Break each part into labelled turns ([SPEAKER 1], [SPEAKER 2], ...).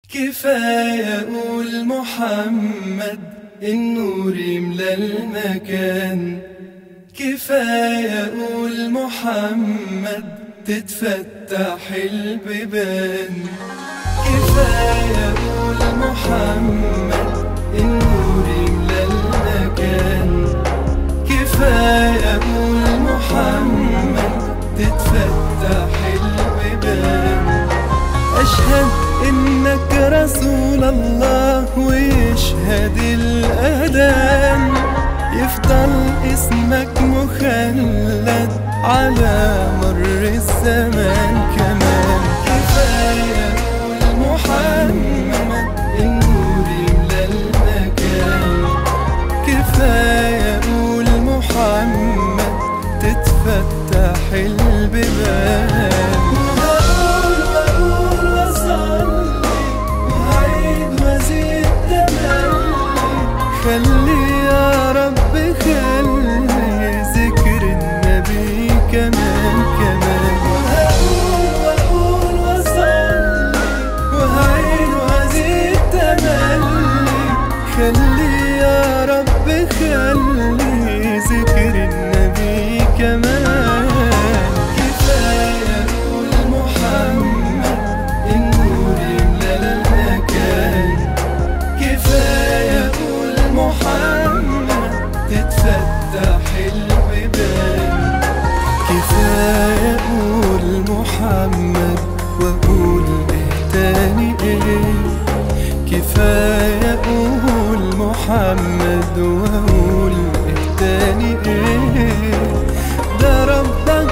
[SPEAKER 1] كفاية أقول محمد النور يملى المكان كفاية أقول محمد تتفتح البيبان كفاية أقول محمد النور يملى المكان كفاية أقول محمد تتفتح البيبان أشهد إنك رسول الله ويشهد الأذان يفضل اسمك مخلد على مر الزمان كمان كفاية قول محمد النور يملى المكان كفاية قول محمد تتفتح البيبان وهقول وأقول وأصلي وهعيد وأزيد تملي خلي يا رب خلي ذكر النبي كمان كمان وهقول وأقول وأصلي وهعيد وأزيد تملي خلي يا رب خلي ذكر النبي كمان كفاية قول محمد النور يملى المكان كفاية قول محمد تتفتح البيبان كفاية قول محمد وأقول إيه تاني إيه كفاية أقول محمد وأقول إيه تاني إيه ده ربك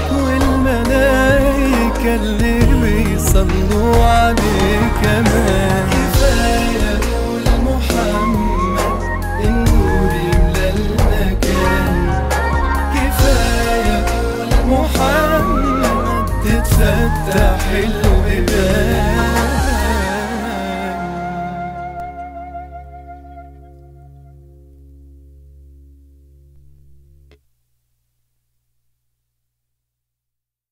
[SPEAKER 1] والملايكة اللي بيصلوا عليه كمان كفاية أقول محمد النور يملى المكان كفاية أقول محمد تتفتح